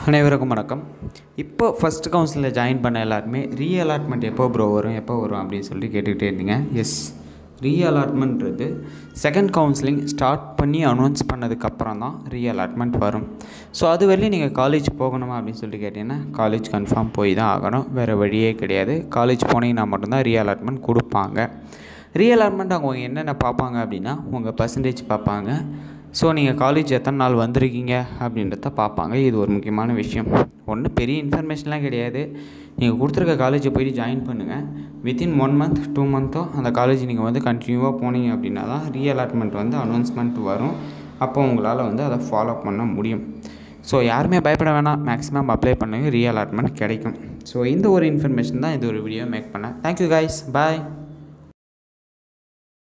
அனைவருக்கும் வணக்கம் இப்போ ஃபஸ்ட் கவுன்சிலில் ஜாயின் பண்ண எல்லாருமே ரீ அலாட்மெண்ட் எப்போ ப்ரோ வரும் எப்போ வரும் அப்படின்னு சொல்லி கேட்டுக்கிட்டே இருந்தீங்க எஸ் ரீ அலாட்மெண்ட்றது செகண்ட் கவுன்சிலிங் ஸ்டார்ட் பண்ணி அனௌன்ஸ் பண்ணதுக்கப்புறம் தான் ரீ அலாட்மெண்ட் வரும் ஸோ அது வரையும் நீங்கள் காலேஜ் போகணுமா அப்படின்னு சொல்லி கேட்டிங்கன்னா காலேஜ் கன்ஃபார்ம் போய் தான் ஆகணும் வேறு வழியே கிடையாது காலேஜ் போனீங்கன்னா மட்டும்தான் ரீ அலாட்மெண்ட் கொடுப்பாங்க ரீ அலாட்மெண்ட் அவங்க என்னென்ன பார்ப்பாங்க அப்படின்னா உங்கள் பர்சன்டேஜ் பார்ப்பாங்க ஸோ நீங்கள் காலேஜ் எத்தனை நாள் வந்திருக்கீங்க அப்படின்றத பார்ப்பாங்க இது ஒரு முக்கியமான விஷயம் ஒன்றும் பெரிய இன்ஃபர்மேஷன்லாம் கிடையாது நீங்கள் கொடுத்துருக்க காலேஜை போயிட்டு ஜாயின் பண்ணுங்கள் வித்தின் ஒன் மந்த் டூ மந்த்தோ அந்த காலேஜ் நீங்கள் வந்து கண்டினியூவாக போனீங்க அப்படின்னா தான் ரீ அலாட்மெண்ட் வந்து அனௌன்ஸ்மெண்ட் வரும் அப்போ உங்களால் வந்து அதை ஃபாலோ பண்ண முடியும் ஸோ யாருமே பயப்பட வேணாம் மேக்ஸிமம் அப்ளை பண்ணுங்க ரீ அலாட்மெண்ட் கிடைக்கும் ஸோ இந்த ஒரு இன்ஃபர்மேஷன் தான் இது ஒரு வீடியோ மேக் பண்ணேன் தேங்க்யூ கைஸ் பாய்